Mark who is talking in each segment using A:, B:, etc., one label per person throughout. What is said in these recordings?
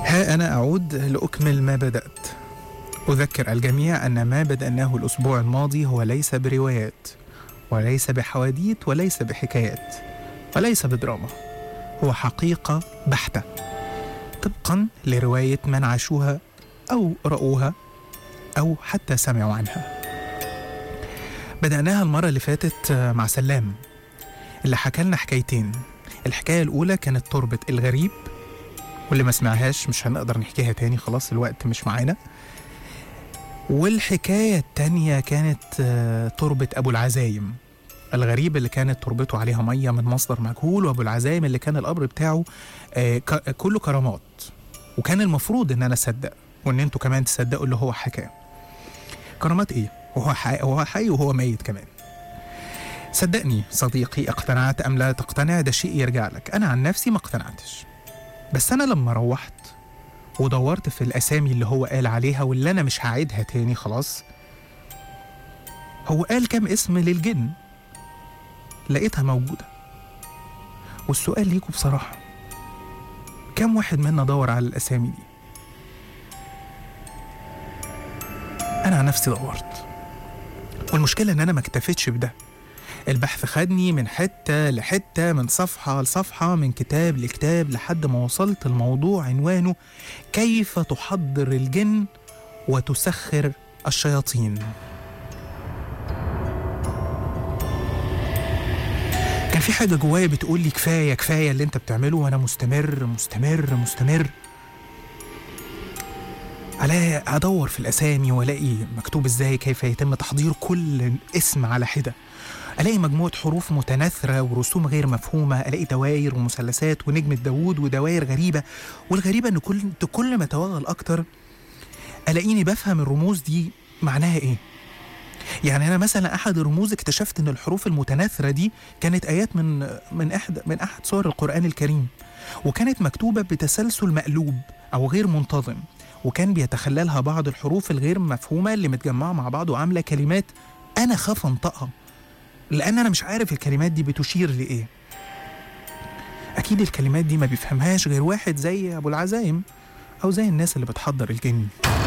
A: ها أنا أعود لأكمل ما بدأت أذكر الجميع أن ما بدأناه الأسبوع الماضي هو ليس بروايات وليس بحواديت وليس بحكايات وليس بدراما هو حقيقة بحتة طبقا لرواية من عاشوها أو رأوها أو حتى سمعوا عنها بدأناها المرة اللي فاتت مع سلام اللي حكى لنا حكايتين الحكاية الأولى كانت تربة الغريب واللي ما سمعهاش مش هنقدر نحكيها تاني خلاص الوقت مش معانا والحكاية التانية كانت آه، تربة أبو العزايم الغريب اللي كانت تربته عليها مية من مصدر مجهول وأبو العزايم اللي كان القبر بتاعه آه، ك- كله كرامات وكان المفروض إن أنا أصدق وإن أنتوا كمان تصدقوا اللي هو حكاه كرامات إيه؟ وهو حي وهو حي وهو ميت كمان صدقني صديقي اقتنعت أم لا تقتنع ده شيء يرجع لك أنا عن نفسي ما اقتنعتش بس أنا لما روحت ودورت في الأسامي اللي هو قال عليها واللي أنا مش هعيدها تاني خلاص هو قال كام اسم للجن لقيتها موجودة والسؤال ليكوا بصراحة كم واحد منا دور على الأسامي دي أنا عن نفسي دورت والمشكلة إن أنا ما اكتفيتش بده البحث خدني من حتة لحتة من صفحة لصفحة من كتاب لكتاب لحد ما وصلت الموضوع عنوانه كيف تحضر الجن وتسخر الشياطين كان في حاجة جوايا بتقول لي كفاية كفاية اللي انت بتعمله وانا مستمر مستمر مستمر الاقي ادور في الاسامي والاقي مكتوب ازاي كيف يتم تحضير كل اسم على حده الاقي مجموعه حروف متناثره ورسوم غير مفهومه الاقي دواير ومثلثات ونجمه داوود ودواير غريبه والغريبه ان كل كل ما توغل اكتر الاقيني بفهم الرموز دي معناها ايه يعني انا مثلا احد الرموز اكتشفت ان الحروف المتناثره دي كانت ايات من من احد من احد سور القران الكريم وكانت مكتوبه بتسلسل مقلوب او غير منتظم وكان بيتخللها بعض الحروف الغير مفهومه اللي متجمعه مع بعض وعامله كلمات انا خاف انطقها لان انا مش عارف الكلمات دي بتشير لايه اكيد الكلمات دي ما بيفهمهاش غير واحد زي ابو العزايم او زي الناس اللي بتحضر الجن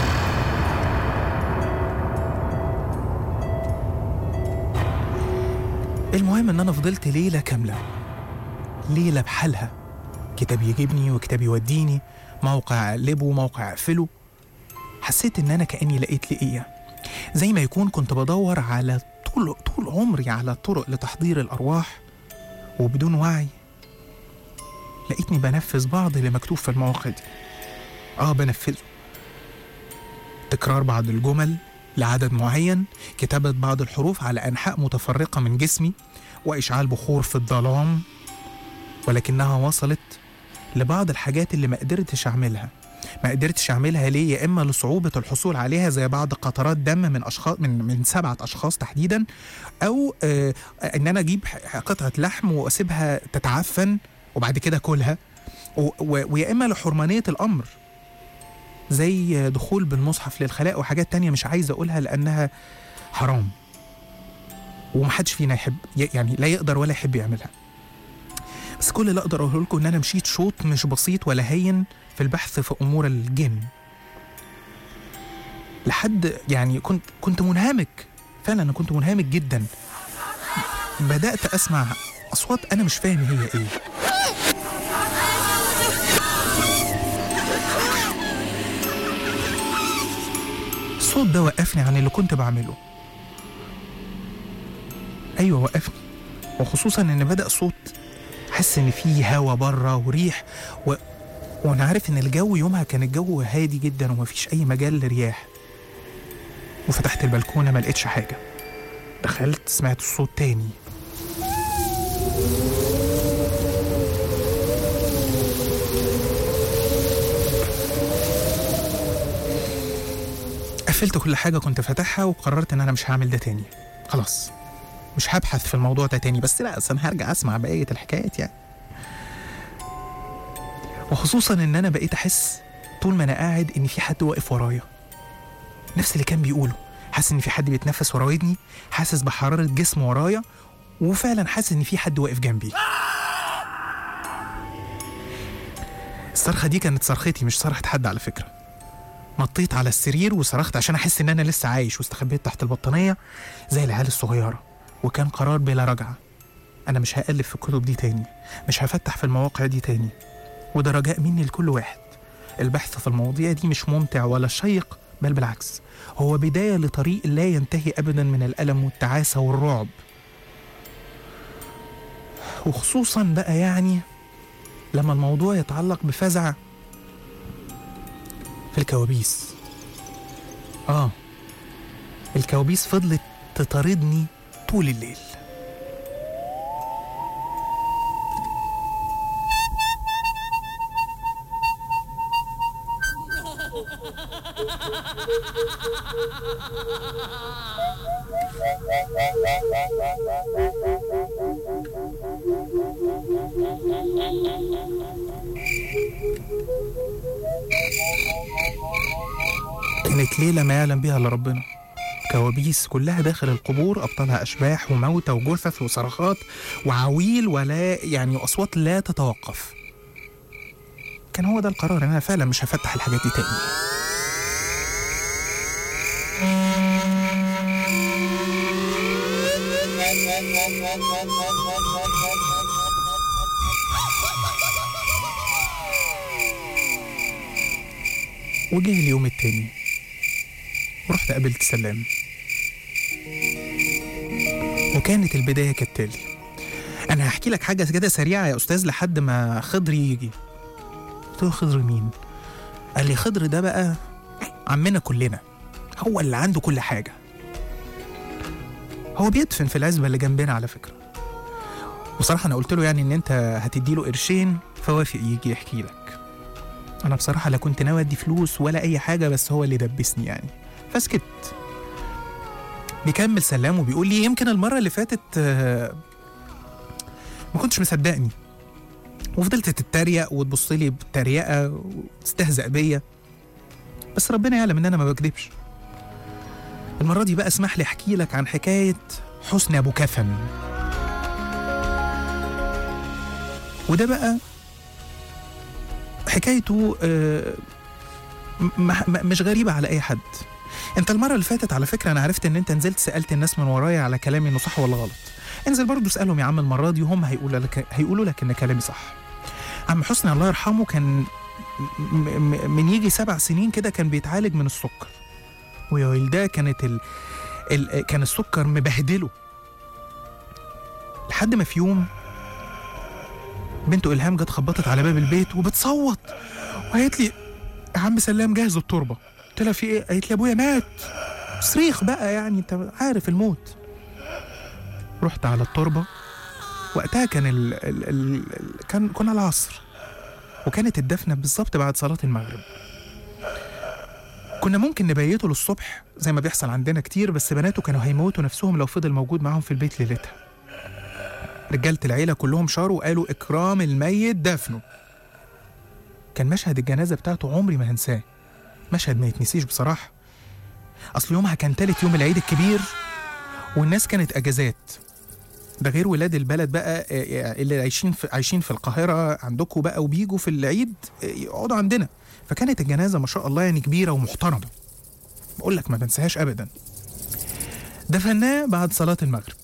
A: المهم ان انا فضلت ليله كامله ليله بحالها كتاب يجيبني وكتاب يوديني موقع اقلبه موقع اقفله حسيت ان انا كاني لقيت لقيه زي ما يكون كنت بدور على طول طول عمري على طرق لتحضير الارواح وبدون وعي لقيتني بنفذ بعض اللي مكتوب في المواقع دي اه بنفذه تكرار بعض الجمل لعدد معين كتابة بعض الحروف على أنحاء متفرقة من جسمي وإشعال بخور في الظلام ولكنها وصلت لبعض الحاجات اللي ما قدرتش أعملها ما قدرتش أعملها ليه يا إما لصعوبة الحصول عليها زي بعض قطرات دم من أشخاص من من سبعة أشخاص تحديدا أو آه إن أنا أجيب ح- قطعة لحم وأسيبها تتعفن وبعد كده أكلها و- و- ويا إما لحرمانية الأمر زي دخول بالمصحف للخلاء وحاجات تانية مش عايز أقولها لأنها حرام ومحدش فينا يحب يعني لا يقدر ولا يحب يعملها بس كل اللي أقدر أقوله لكم إن أنا مشيت شوط مش بسيط ولا هين في البحث في أمور الجن لحد يعني كنت كنت منهمك فعلا أنا كنت منهمك جدا بدأت أسمع أصوات أنا مش فاهم هي إيه الصوت ده وقفني عن اللي كنت بعمله ايوه وقفني وخصوصا ان بدا صوت حس ان في هوا بره وريح و... وانا عارف ان الجو يومها كان الجو هادي جدا ومفيش اي مجال لرياح وفتحت البلكونه ما لقيتش حاجه دخلت سمعت الصوت تاني قفلت كل حاجة كنت فاتحها وقررت إن أنا مش هعمل ده تاني خلاص مش هبحث في الموضوع ده تاني بس لا أصل أنا هرجع أسمع بقية الحكايات يعني وخصوصا إن أنا بقيت أحس طول ما أنا قاعد إن في حد واقف ورايا نفس اللي كان بيقوله حاسس إن في حد بيتنفس ورا ودني حاسس بحرارة جسم ورايا وفعلا حاسس إن في حد واقف جنبي الصرخة دي كانت صرختي مش صرخة حد على فكرة نطيت على السرير وصرخت عشان أحس إن أنا لسه عايش واستخبيت تحت البطانية زي العيال الصغيرة وكان قرار بلا رجعة أنا مش هقلب في الكتب دي تاني مش هفتح في المواقع دي تاني وده رجاء مني لكل واحد البحث في المواضيع دي مش ممتع ولا شيق بل بالعكس هو بداية لطريق لا ينتهي أبدا من الألم والتعاسة والرعب وخصوصا بقى يعني لما الموضوع يتعلق بفزع في الكوابيس آه الكوابيس فضلت تطاردني طول الليل كانت ليلة ما يعلم بها إلا ربنا كوابيس كلها داخل القبور أبطالها أشباح وموتى وجثث وصرخات وعويل ولا يعني أصوات لا تتوقف كان هو ده القرار أنا فعلا مش هفتح الحاجات دي تاني وجه اليوم التاني ورحت قابلت سلام وكانت البداية كالتالي أنا هحكي لك حاجة كده سريعة يا أستاذ لحد ما خضر يجي قلت له خضر مين؟ قال لي خضر ده بقى عمنا كلنا هو اللي عنده كل حاجة هو بيدفن في العزبة اللي جنبنا على فكرة بصراحة أنا قلت له يعني إن أنت هتدي له قرشين فوافق يجي يحكي لك أنا بصراحة لا كنت ناوي أدي فلوس ولا أي حاجة بس هو اللي دبسني يعني فسكت بيكمل سلام وبيقول لي يمكن المرة اللي فاتت آه، ما كنتش مصدقني وفضلت تتريق وتبص لي بتريقة وتستهزأ بيا بس ربنا يعلم إن أنا ما بكذبش المرة دي بقى اسمح لي أحكي لك عن حكاية حسني أبو كفن وده بقى حكايته آه، م- م- مش غريبة على أي حد انت المرة اللي فاتت على فكرة انا عرفت ان انت نزلت سألت الناس من ورايا على كلامي انه صح ولا غلط انزل برضه اسألهم يا عم المرة دي وهم هيقولوا لك هيقولوا لك ان كلامي صح عم حسني الله يرحمه كان م- م- من يجي سبع سنين كده كان بيتعالج من السكر ويا ولده كانت ال... ال... كان السكر مبهدله لحد ما في يوم بنته إلهام جت خبطت على باب البيت وبتصوت وقالت لي يا عم سلام جهز التربة قلت لها في ايه؟ قالت لي ابويا مات صريخ بقى يعني انت عارف الموت رحت على التربة وقتها كان ال... ال... ال... ال... كان كنا العصر وكانت الدفنة بالظبط بعد صلاة المغرب كنا ممكن نبيته للصبح زي ما بيحصل عندنا كتير بس بناته كانوا هيموتوا نفسهم لو فضل موجود معاهم في البيت ليلتها رجالة العيلة كلهم شاروا وقالوا إكرام الميت دفنه كان مشهد الجنازة بتاعته عمري ما هنساه مشهد ما يتنسيش بصراحة أصل يومها كان تالت يوم العيد الكبير والناس كانت أجازات ده غير ولاد البلد بقى آه، آه، اللي عايشين في عايشين في القاهرة عندكم بقى وبيجوا في العيد آه، يقعدوا عندنا فكانت الجنازة ما شاء الله يعني كبيرة ومحترمة بقول لك ما بنساهاش أبدا دفناه بعد صلاة المغرب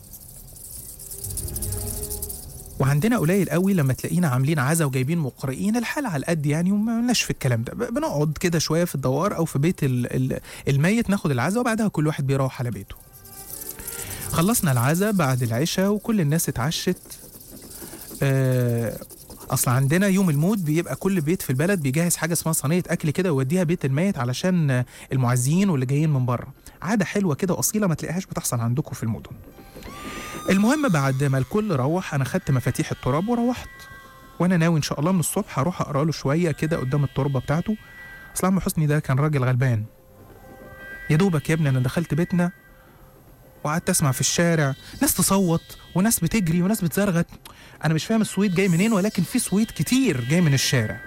A: وعندنا قليل قوي لما تلاقينا عاملين عزا وجايبين مقرئين الحال على القد يعني وما لناش في الكلام ده ب- بنقعد كده شويه في الدوار او في بيت ال- ال- الميت ناخد العزا وبعدها كل واحد بيروح على بيته خلصنا العزا بعد العشاء وكل الناس اتعشت آه، اصل عندنا يوم الموت بيبقى كل بيت في البلد بيجهز حاجه اسمها صينيه اكل كده ويوديها بيت الميت علشان آه، المعزيين واللي جايين من بره عاده حلوه كده واصيله ما تلاقيهاش بتحصل عندكم في المدن المهم بعد ما الكل روح انا خدت مفاتيح التراب وروحت وانا ناوي ان شاء الله من الصبح هروح اقرا له شويه كده قدام التربه بتاعته اصل عم حسني ده كان راجل غلبان يا دوبك يا ابني انا دخلت بيتنا وقعدت اسمع في الشارع ناس تصوت وناس بتجري وناس بتزرغت انا مش فاهم الصويت جاي منين ولكن في صويت كتير جاي من الشارع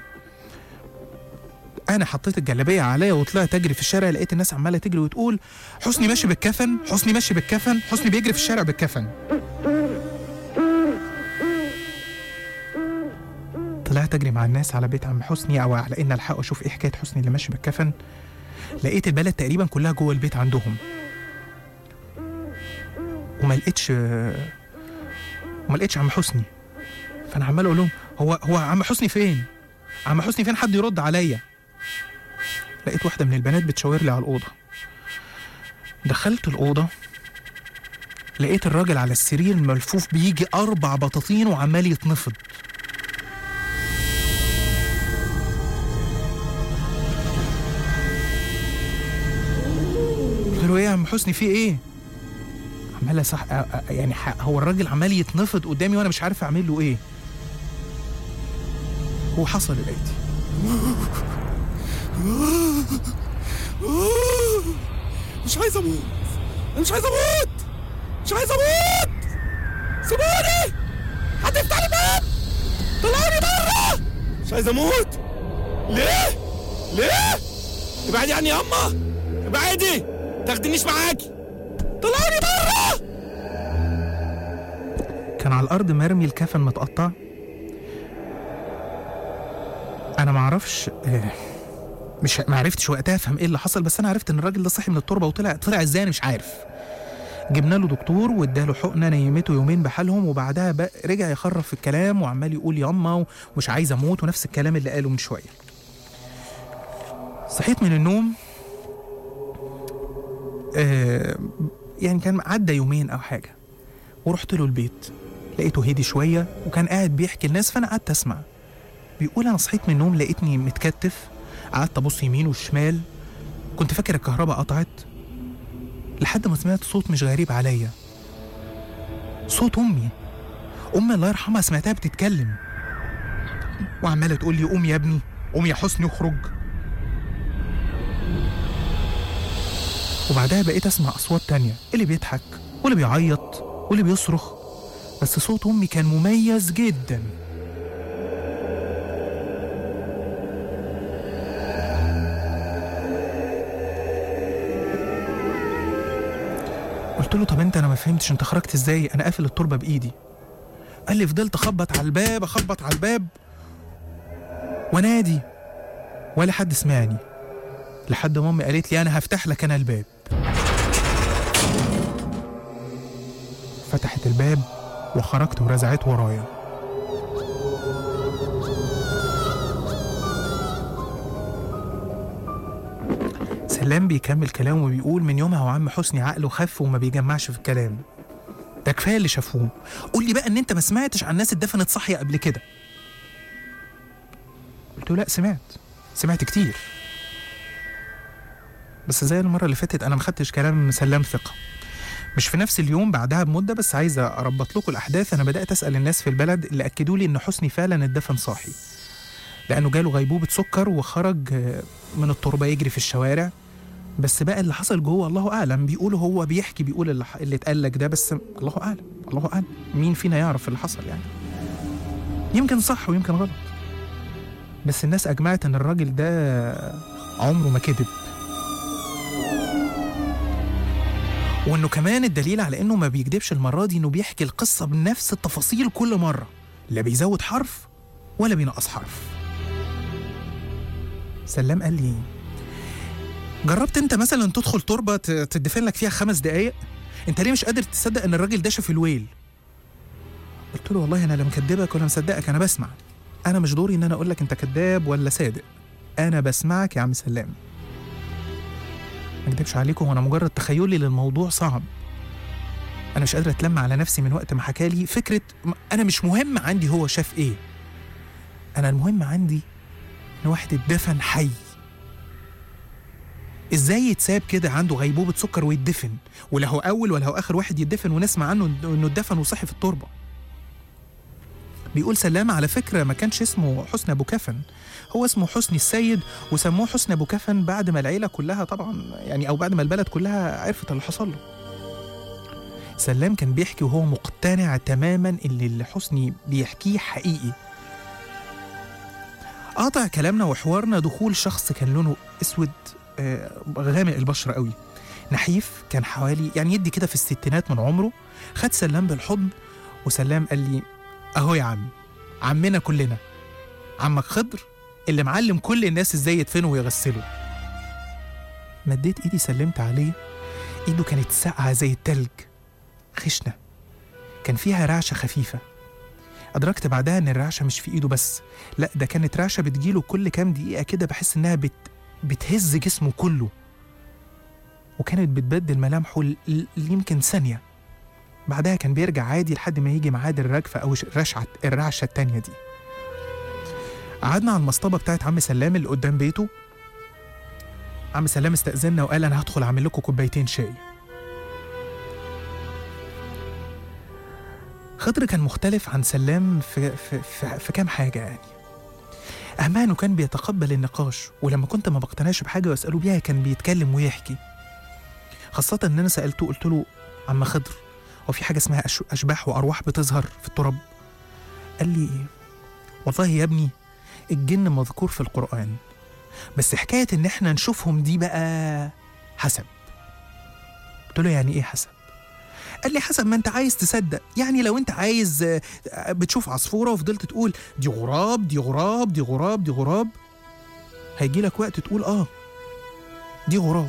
A: انا حطيت الجلابيه عليا وطلعت اجري في الشارع لقيت الناس عماله تجري وتقول حسني ماشي بالكفن حسني ماشي بالكفن حسني بيجري في الشارع بالكفن طلعت اجري مع الناس على بيت عم حسني او على ان الحق اشوف ايه حكايه حسني اللي ماشي بالكفن لقيت البلد تقريبا كلها جوه البيت عندهم وما لقيتش وما لقيتش عم حسني فانا عمال اقول لهم هو هو عم حسني فين عم حسني فين حد يرد عليا لقيت واحده من البنات بتشاور لي على الاوضه دخلت الاوضه لقيت الراجل على السرير ملفوف بيجي اربع بطاطين وعمال يتنفض قلت له ايه يا عم حسني في ايه عمال صح يعني ح- هو الراجل عمال يتنفض قدامي وانا مش عارف اعمل له ايه وحصل الاتي
B: مش عايز اموت أنا مش عايز اموت مش عايز اموت سيبوني حد يفتح لي الباب طلعوني بره مش عايز اموت ليه ليه ابعدي عني يا اما ابعدي تاخدنيش معاكي طلعوني بره
A: كان على الارض مرمي الكفن متقطع انا ما اعرفش آه، مش ما عرفتش وقتها افهم ايه اللي حصل بس انا عرفت ان الراجل ده صحي من التربه وطلع طلع ازاي انا مش عارف جبنا له دكتور واداله حقنه نيمته يومين بحالهم وبعدها بقى رجع يخرف في الكلام وعمال يقول ياما ومش عايز اموت ونفس الكلام اللي قاله من شويه صحيت من النوم آه يعني كان عدى يومين او حاجه ورحت له البيت لقيته هدي شويه وكان قاعد بيحكي للناس فانا قعدت اسمع بيقول انا صحيت من النوم لقيتني متكتف قعدت ابص يمين وشمال كنت فاكر الكهرباء قطعت لحد ما سمعت صوت مش غريب عليا صوت امي امي الله يرحمها سمعتها بتتكلم وعماله تقول لي قوم يا ابني قوم يا حسني اخرج وبعدها بقيت اسمع اصوات تانية اللي بيضحك واللي بيعيط واللي بيصرخ بس صوت امي كان مميز جدا قلت له طب انت انا ما فهمتش انت خرجت ازاي انا قافل التربه بايدي قال لي فضلت اخبط على الباب اخبط على الباب ونادي ولا حد سمعني لحد ما امي قالت لي انا هفتح لك انا الباب فتحت الباب وخرجت ورزعت ورايا سلام بيكمل كلامه وبيقول من يومها وعم حسني عقله خف وما بيجمعش في الكلام ده كفايه اللي شافوه قول لي بقى ان انت ما سمعتش عن ناس اتدفنت صحيه قبل كده قلت له لا سمعت سمعت كتير بس زي المره اللي فاتت انا ما خدتش كلام سلام ثقه مش في نفس اليوم بعدها بمده بس عايز اربط لكم الاحداث انا بدات اسال الناس في البلد اللي اكدوا لي ان حسني فعلا اتدفن صاحي لانه جاله غيبوبه سكر وخرج آه، من التربه يجري في الشوارع بس بقى اللي حصل جوه الله اعلم بيقولوا هو بيحكي بيقول اللي, ح- اللي اتقال لك ده بس الله اعلم الله اعلم مين فينا يعرف اللي حصل يعني يمكن صح ويمكن غلط بس الناس اجمعت ان الراجل ده عمره ما كذب وانه كمان الدليل على انه ما بيكدبش المره دي انه بيحكي القصه بنفس التفاصيل كل مره لا بيزود حرف ولا بينقص حرف سلام قال لي جربت انت مثلا تدخل تربه ت- تدفن لك فيها خمس دقايق انت ليه مش قادر تصدق ان الراجل ده شاف الويل قلت له والله انا لا مكدبك ولا مصدقك انا بسمع انا مش دوري ان انا اقول لك انت كذاب ولا صادق انا بسمعك يا عم سلام ما اكدبش عليكم وانا مجرد تخيلي للموضوع صعب انا مش قادر اتلم على نفسي من وقت ما حكالي فكره م- انا مش مهم عندي هو شاف ايه انا المهم عندي ان واحد اتدفن حي ازاي يتساب كده عنده غيبوبه سكر ويتدفن ولا هو اول ولا هو اخر واحد يتدفن ونسمع عنه إن- انه اتدفن وصحي في التربه بيقول سلام على فكره ما كانش اسمه حسني ابو كفن هو اسمه حسني السيد وسموه حسني ابو كفن بعد ما العيله كلها طبعا يعني او بعد ما البلد كلها عرفت اللي حصل له سلام كان بيحكي وهو مقتنع تماما ان اللي حسني بيحكيه حقيقي قاطع كلامنا وحوارنا دخول شخص كان لونه اسود آه، غامق البشره قوي نحيف كان حوالي يعني يدي كده في الستينات من عمره خد سلام بالحضن وسلام قال لي اهو يا عم عمنا كلنا عمك خضر اللي معلم كل الناس ازاي يدفنوا ويغسلوا مديت ايدي سلمت عليه ايده كانت ساقعة زي التلج خشنة كان فيها رعشة خفيفة أدركت بعدها إن الرعشة مش في إيده بس لا ده كانت رعشة بتجيله كل كام دقيقة كده بحس إنها بت... بتهز جسمه كله وكانت بتبدل ملامحه ل... ل- يمكن ثانية بعدها كان بيرجع عادي لحد ما يجي ميعاد الرجفة أو ش- الرشعة الرعشة التانية دي قعدنا على المصطبة بتاعت عم سلام اللي قدام بيته عم سلام استأذنا وقال أنا هدخل أعمل لكم كوبايتين شاي خضر كان مختلف عن سلام في, في, في, في كام حاجة يعني أهمها إنه كان بيتقبل النقاش ولما كنت ما بقتنعش بحاجة وأسأله بيها كان بيتكلم ويحكي خاصة إن أنا سألته قلت له عم خضر هو في حاجة اسمها أش- أشباح وأرواح بتظهر في التراب قال لي والله يا ابني الجن مذكور في القرآن بس حكاية إن إحنا نشوفهم دي بقى حسب قلت له يعني إيه حسب قال لي حسب ما انت عايز تصدق يعني لو انت عايز آه، آه، بتشوف عصفورة وفضلت تقول دي غراب دي غراب دي غراب دي غراب هيجي لك وقت تقول اه دي غراب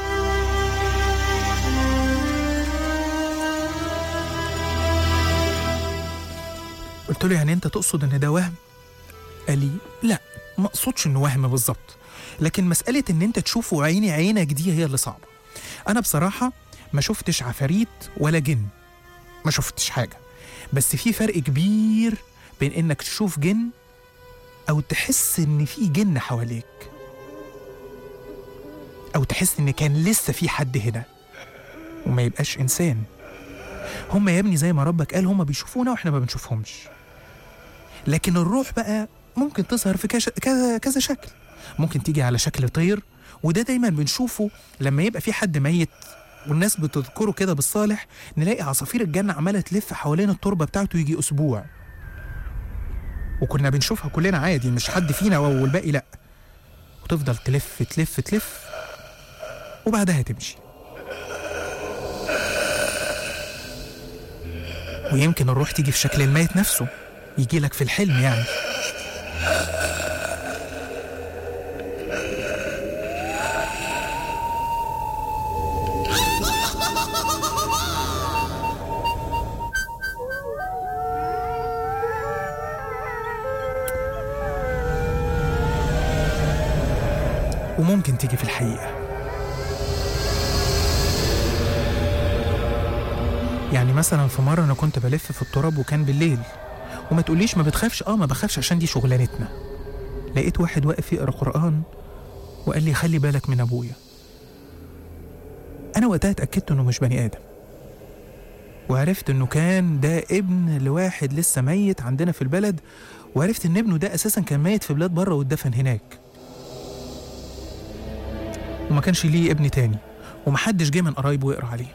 A: قلت له يعني انت تقصد ان ده وهم قال لي لا ما اقصدش انه وهم بالظبط لكن مسألة ان انت تشوفه عيني عينك دي هي اللي صعبة انا بصراحة ما شفتش عفاريت ولا جن ما شفتش حاجة بس في فرق كبير بين انك تشوف جن او تحس ان في جن حواليك او تحس ان كان لسه في حد هنا وما يبقاش انسان هم يا ابني زي ما ربك قال هم بيشوفونا واحنا ما بنشوفهمش لكن الروح بقى ممكن تظهر في كش- كذا كذا شكل ممكن تيجي على شكل طير وده دايما بنشوفه لما يبقى في حد ميت والناس بتذكره كده بالصالح نلاقي عصافير الجنة عمالة تلف حوالين التربة بتاعته يجي أسبوع وكنا بنشوفها كلنا عادي مش حد فينا والباقي لأ وتفضل تلف تلف تلف وبعدها تمشي ويمكن الروح تيجي في شكل الميت نفسه يجي لك في الحلم يعني وممكن تيجي في الحقيقة يعني مثلا في مرة أنا كنت بلف في التراب وكان بالليل وما تقوليش ما بتخافش اه ما بخافش عشان دي شغلانتنا لقيت واحد واقف يقرا قرآن وقال لي خلي بالك من أبويا أنا وقتها اتأكدت إنه مش بني آدم وعرفت إنه كان ده ابن لواحد لسه ميت عندنا في البلد وعرفت إن ابنه ده أساسا كان ميت في بلاد بره واتدفن هناك وما كانش ليه ابن تاني ومحدش جه من قرايبه يقرا عليه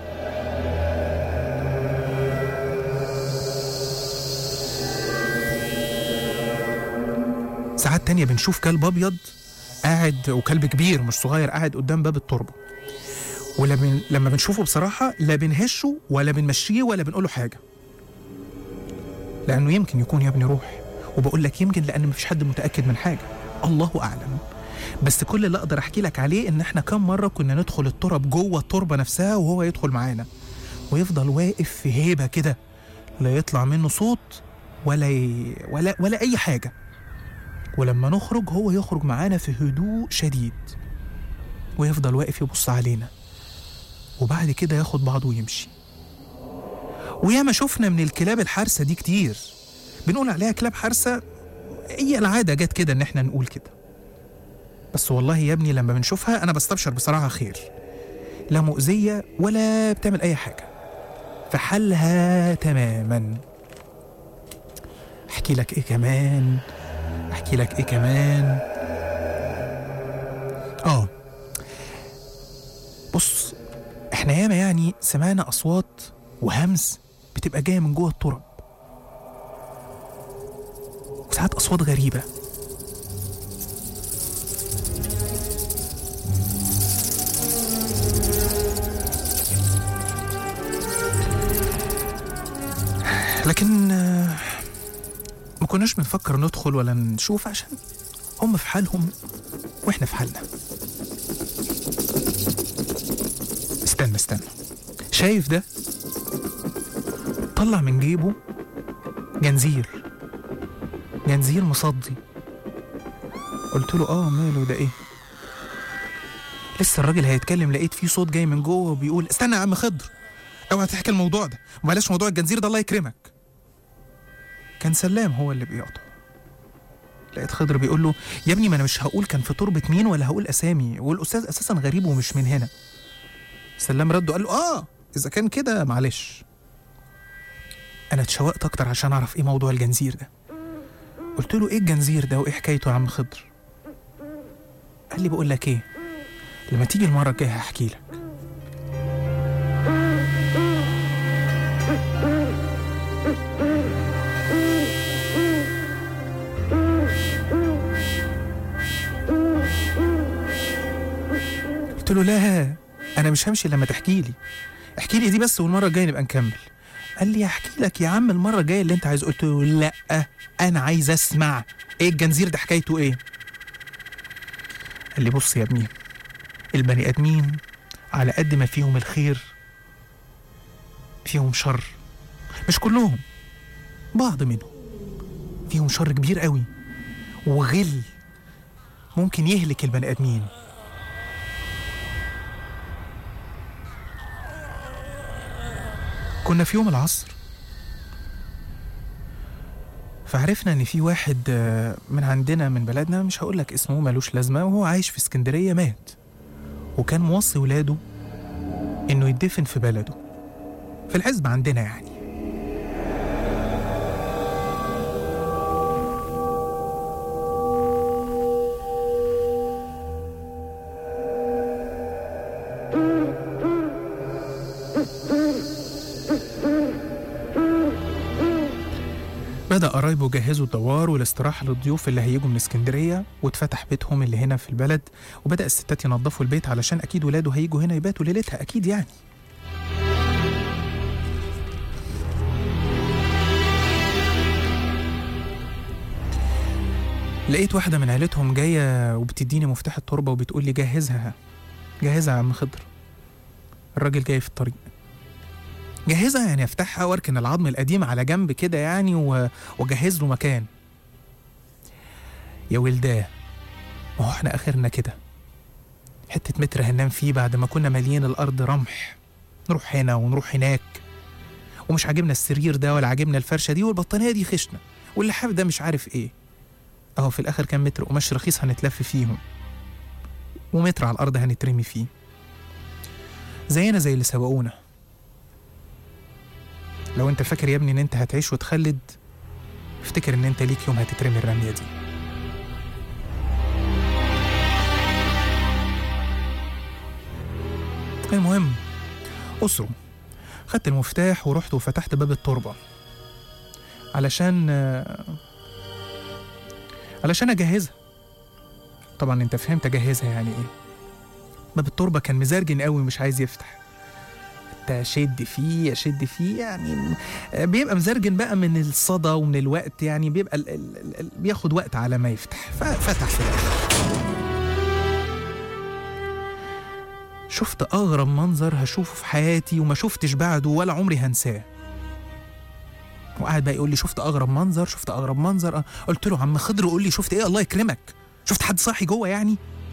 A: ساعات تانية بنشوف كلب أبيض قاعد وكلب كبير مش صغير قاعد قدام باب التربة ولما لما بنشوفه بصراحة لا بنهشه ولا بنمشيه ولا بنقوله حاجة لأنه يمكن يكون يا ابني روح وبقول لك يمكن لأن مفيش حد متأكد من حاجة الله أعلم بس كل اللي أقدر أحكي لك عليه إن إحنا كم مرة كنا ندخل الترب جوه التربة نفسها وهو يدخل معانا ويفضل واقف في هيبة كده لا يطلع منه صوت ولا ي... ولا ولا أي حاجة ولما نخرج هو يخرج معانا في هدوء شديد ويفضل واقف يبص علينا وبعد كده ياخد بعضه ويمشي وياما شفنا من الكلاب الحارسة دي كتير بنقول عليها كلاب حارسة هي العادة جت كده إن إحنا نقول كده بس والله يا ابني لما بنشوفها أنا بستبشر بصراحة خير لا مؤذية ولا بتعمل أي حاجة في حالها تماما أحكي لك إيه كمان أحكي لك إيه كمان آه بص إحنا ياما يعني سمعنا أصوات وهمس بتبقى جاية من جوه التراب وساعات أصوات غريبة لكن آه، ما كناش كناش بنفكر ندخل ولا نشوف عشان هم في حالهم واحنا في حالنا استنى استنى شايف ده طلع من جيبه جنزير جنزير مصدي قلت له اه ماله ده ايه لسه الراجل هيتكلم لقيت فيه صوت جاي من جوه وبيقول استنى يا عم خضر اوعى تحكي الموضوع ده وبلاش موضوع الجنزير ده الله يكرمك كان سلام هو اللي بيقطع لقيت خضر بيقول له يا ابني ما انا مش هقول كان في تربة مين ولا هقول اسامي والاستاذ اساسا غريب ومش من هنا سلام رد وقال له اه اذا كان كده معلش انا اتشوقت اكتر عشان اعرف ايه موضوع الجنزير ده قلت له ايه الجنزير ده وايه حكايته يا عم خضر قال لي بقول لك ايه لما تيجي المره الجايه هحكي لك قلت له لا انا مش همشي لما تحكي لي احكي لي دي بس والمره الجايه نبقى نكمل قال لي احكي لك يا عم المره الجايه اللي انت عايز قلت له لا انا عايز اسمع ايه الجنزير ده حكايته ايه قال لي بص يا ابني البني ادمين على قد ما فيهم الخير فيهم شر مش كلهم بعض منهم فيهم شر كبير قوي وغل ممكن يهلك البني ادمين كنا في يوم العصر فعرفنا ان في واحد آه، من عندنا من بلدنا مش هقول لك اسمه ملوش لازمه وهو عايش في اسكندريه مات وكان موصي ولاده انه يدفن في بلده في الحزب عندنا يعني بدأ قرايبه يجهزوا الدوار والاستراحة للضيوف اللي هيجوا من اسكندرية واتفتح بيتهم اللي هنا في البلد وبدأ الستات ينظفوا البيت علشان أكيد ولاده هيجوا هنا يباتوا ليلتها أكيد يعني لقيت واحدة من عيلتهم جاية وبتديني مفتاح التربة وبتقول لي جهزها جهزها يا عم خضر الراجل جاي في الطريق جهزها يعني افتحها واركن العظم القديم على جنب كده يعني و- واجهز له مكان يا ولداه ما هو احنا اخرنا كده حتة متر هننام فيه بعد ما كنا ماليين الأرض رمح نروح هنا ونروح هناك ومش عاجبنا السرير ده ولا عاجبنا الفرشة دي والبطانية دي خشنة واللحاف ده مش عارف ايه اهو في الآخر كام متر قماش رخيص هنتلف فيهم ومتر على الأرض هنترمي فيه زينا زي اللي سبقونا لو انت فاكر يا ابني ان انت هتعيش وتخلد افتكر ان انت ليك يوم هتترمي الرمية دي المهم أسره خدت المفتاح ورحت وفتحت باب التربة علشان آه، علشان أجهزها طبعا انت فهمت أجهزها يعني ايه باب التربة كان مزرجن قوي مش عايز يفتح اشد فيه اشد فيه يعني بيبقى مزرجن بقى من الصدى ومن الوقت يعني بيبقى ال ال ال ال بياخد وقت على ما يفتح ففتح في الاخر شفت اغرب منظر هشوفه في حياتي وما شفتش بعده ولا عمري هنساه وقعد بقى يقول لي شفت اغرب منظر شفت اغرب منظر أه. قلت له عم خضر قول لي شفت ايه الله يكرمك شفت حد صاحي جوه يعني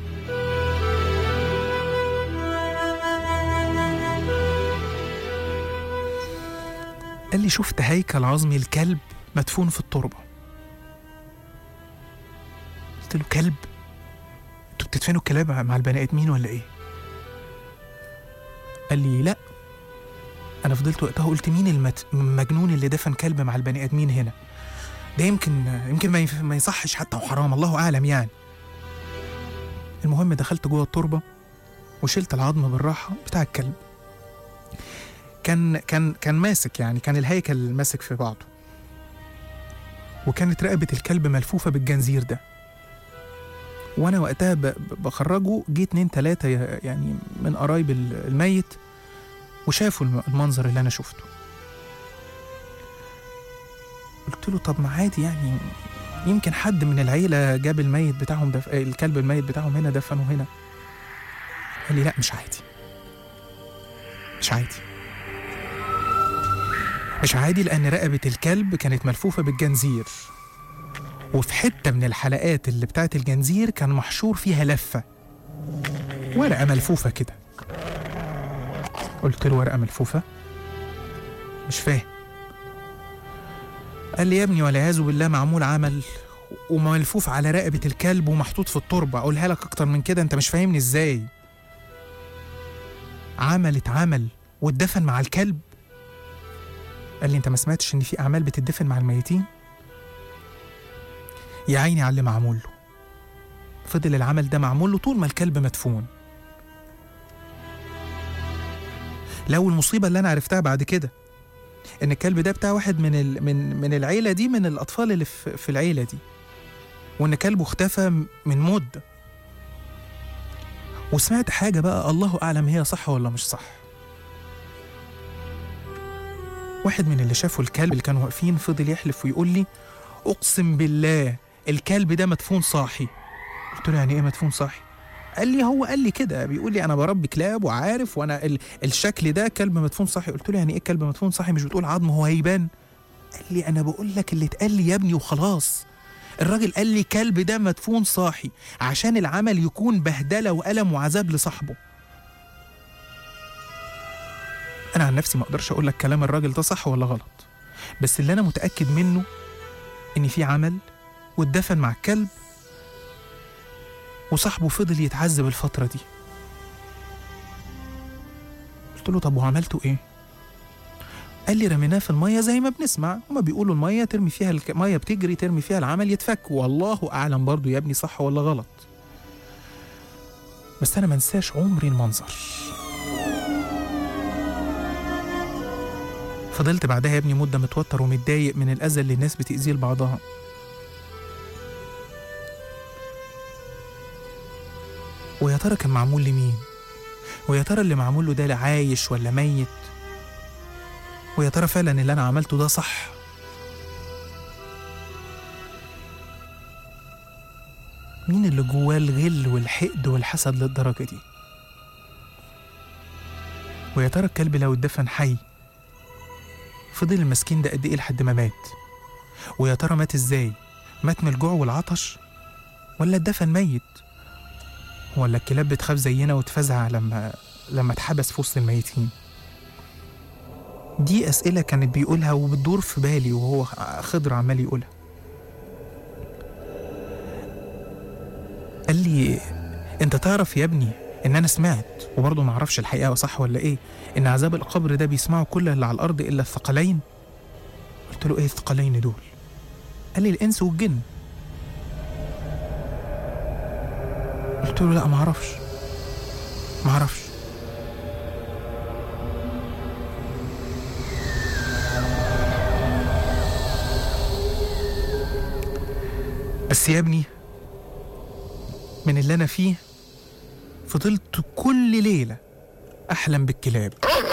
A: قال لي شفت هيكل عظمي الكلب مدفون في التربة قلت له كلب انتوا بتدفنوا الكلاب مع البني ادمين ولا ايه قال لي لا انا فضلت وقتها قلت مين المت... المجنون اللي دفن كلب مع البني ادمين هنا ده يمكن يمكن ما, يف... ما يصحش حتى وحرام الله اعلم يعني المهم دخلت جوه التربه وشلت العظم بالراحه بتاع الكلب كان كان كان ماسك يعني كان الهيكل ماسك في بعضه وكانت رقبة الكلب ملفوفة بالجنزير ده وأنا وقتها ب- ب- بخرجه جه اتنين تلاتة ي- يعني من قرايب ال- الميت وشافوا الم- المنظر اللي أنا شفته قلت قلت له طب ما عادي يعني يمكن حد من العيلة جاب الميت بتاعهم دف... الكلب الميت بتاعهم هنا دفنه هنا قال لي لا مش عادي مش عادي مش عادي لأن رقبة الكلب كانت ملفوفة بالجنزير وفي حتة من الحلقات اللي بتاعت الجنزير كان محشور فيها لفة ورقة ملفوفة كده قلت له ورقة ملفوفة مش فاهم قال لي يا ابني والعياذ بالله معمول عمل وملفوف على رقبة الكلب ومحطوط في التربة أقولها لك أكتر من كده أنت مش فاهمني إزاي عمل اتعمل واتدفن مع الكلب قال لي أنت ما سمعتش إن في أعمال بتدفن مع الميتين يا عيني على اللي معمول له فضل العمل ده معمول له طول ما الكلب مدفون لو المصيبة اللي أنا عرفتها بعد كده إن الكلب ده بتاع واحد من ال... من من العيلة دي من الأطفال اللي في, في العيلة دي وإن كلبه اختفى من مدة وسمعت حاجة بقى الله أعلم هي صح ولا مش صح واحد من اللي شافوا الكلب اللي كانوا واقفين فضل يحلف ويقول لي أقسم بالله الكلب ده مدفون صاحي قلت له يعني إيه مدفون صاحي قال لي هو قال لي كده بيقول لي انا بربي كلاب وعارف وانا ال... الشكل ده كلب مدفون صاحي قلت له يعني ايه كلب مدفون صاحي مش بتقول عظمه هو هيبان قال لي انا بقول لك اللي اتقال لي يا ابني وخلاص الراجل قال لي كلب ده مدفون صاحي عشان العمل يكون بهدله والم وعذاب لصاحبه انا عن نفسي ما اقدرش اقول لك كلام الراجل ده صح ولا غلط بس اللي انا متاكد منه ان في عمل واتدفن مع الكلب وصاحبه فضل يتعذب الفترة دي قلت له طب وعملتوا ايه؟ قال لي رميناه في المية زي ما بنسمع هما بيقولوا المية ترمي فيها المية بتجري ترمي فيها العمل يتفك والله أعلم برضو يا ابني صح ولا غلط بس أنا منساش عمري المنظر فضلت بعدها يا ابني مدة متوتر ومتضايق من الأذى اللي الناس بتأذيه لبعضها ويا ترى كان معمول لمين ويا ترى اللي معمول له ده عايش ولا ميت ويا ترى فعلا اللي انا عملته ده صح مين اللي جواه الغل والحقد والحسد للدرجة دي ويا ترى الكلب لو اتدفن حي فضل المسكين ده قد ايه لحد ما مات ويا ترى مات ازاي مات من الجوع والعطش ولا اتدفن ميت ولا الكلاب بتخاف زينا وتفزع لما لما اتحبس في وسط الميتين دي أسئلة كانت بيقولها وبتدور في بالي وهو خضر عمال يقولها قال لي انت تعرف يا ابني ان انا سمعت وبرضه ما اعرفش الحقيقه صح ولا ايه ان عذاب القبر ده بيسمعه كل اللي على الارض الا الثقلين قلت له ايه الثقلين دول قال لي الانس والجن قلت له لا ما اعرفش ما اعرفش بس يا ابني من اللي انا فيه فضلت كل ليله احلم بالكلاب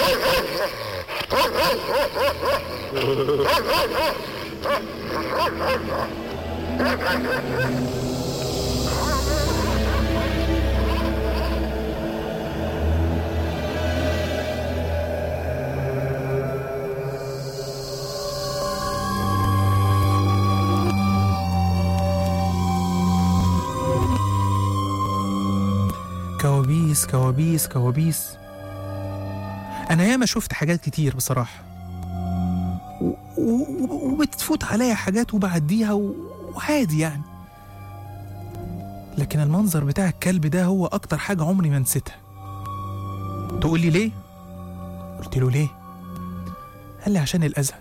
A: كوابيس كوابيس كوابيس أنا ياما شفت حاجات كتير بصراحة و- و- وبتفوت عليا حاجات وبعديها و- وعادي يعني لكن المنظر بتاع الكلب ده هو أكتر حاجة عمري ما نسيتها تقول لي ليه؟ قلت له ليه؟ قال لي عشان الأذى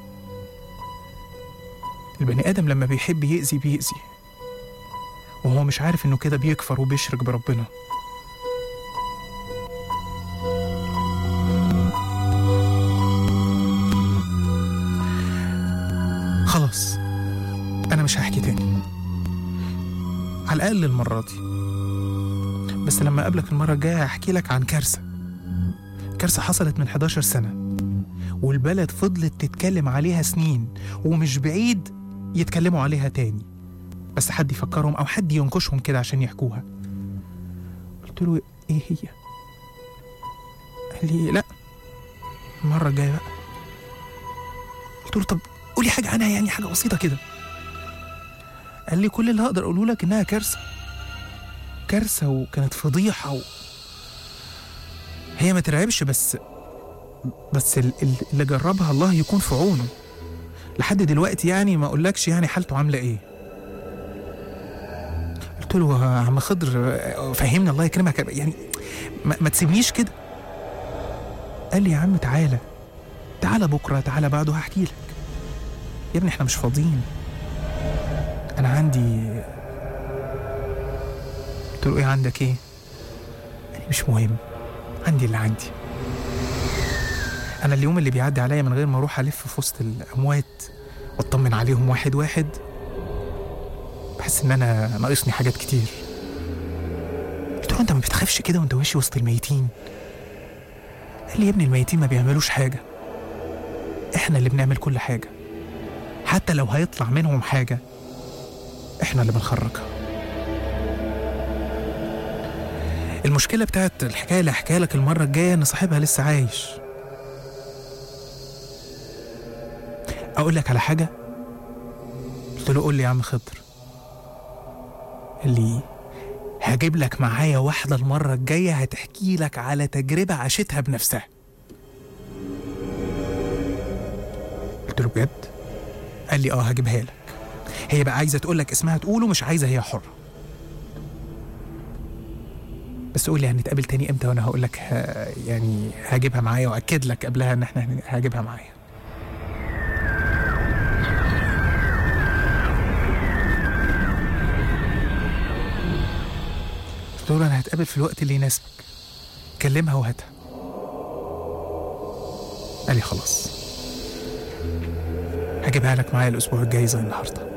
A: البني آدم لما بيحب يأذي بيأذي وهو مش عارف إنه كده بيكفر وبيشرك بربنا خلاص أنا مش هحكي تاني على الأقل المرة دي بس لما أقابلك المرة الجاية هحكي لك عن كارثة كارثة حصلت من 11 سنة والبلد فضلت تتكلم عليها سنين ومش بعيد يتكلموا عليها تاني بس حد يفكرهم أو حد ينكشهم كده عشان يحكوها قلت له إيه هي؟ قال لي لا المرة الجاية بقى قلت له طب قولي حاجة عنها يعني حاجة بسيطة كده قال لي كل اللي هقدر أقوله لك إنها كارثة كارثة وكانت فضيحة و... هي ما ترعبش بس بس ال- ال- اللي جربها الله يكون في عونه لحد دلوقتي يعني ما اقولكش يعني حالته عامله ايه قلت له يا عم خضر آه، فهمني الله يكرمك يعني ما, ما تسيبنيش كده قال لي يا عم تعالى تعالى بكره تعالى بعده هحكي لك يا ابني احنا مش فاضيين انا عندي قلت له ايه عندك ايه قال لي مش مهم عندي اللي عندي انا اليوم اللي بيعدي عليا من غير ما اروح الف في وسط الاموات واطمن عليهم واحد واحد بحس ان انا ناقصني حاجات كتير قلت له انت ما بتخافش كده وانت ماشي وسط الميتين قال لي يا ابني الميتين ما بيعملوش حاجه احنا اللي بنعمل كل حاجه حتى لو هيطلع منهم حاجه احنا اللي بنخرجها المشكله بتاعت الحكايه اللي هحكيها لك المره الجايه ان صاحبها لسه عايش اقول لك على حاجه قلت له قول لي يا عم خضر قال لي هجيب لك معايا واحده المره الجايه هتحكي لك على تجربه عاشتها بنفسها قلت له بجد قال لي اه هجيبها لك هي بقى عايزه تقول لك اسمها تقوله مش عايزه هي حره بس قول لي هنتقابل تاني امتى وانا هقول لك ه... يعني هجيبها معايا واكد لك قبلها ان احنا هن- هجيبها معايا قلت له انا هتقابل في الوقت اللي يناسبك كلمها وهاتها قال لي خلاص هجيبها لك معايا الاسبوع الجاي زي النهارده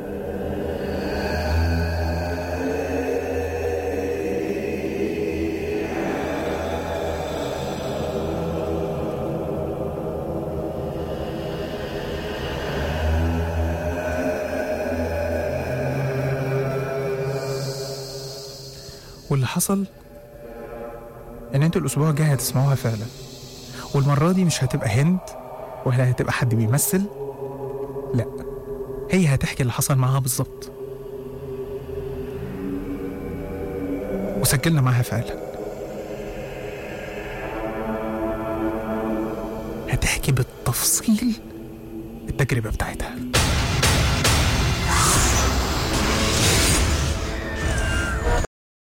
A: واللي حصل ان انتوا الاسبوع الجاي هتسمعوها فعلا والمره دي مش هتبقى هند ولا هتبقى حد بيمثل لا هي هتحكي اللي حصل معاها بالظبط وسجلنا معاها فعلا هتحكي بالتفصيل التجربه بتاعتها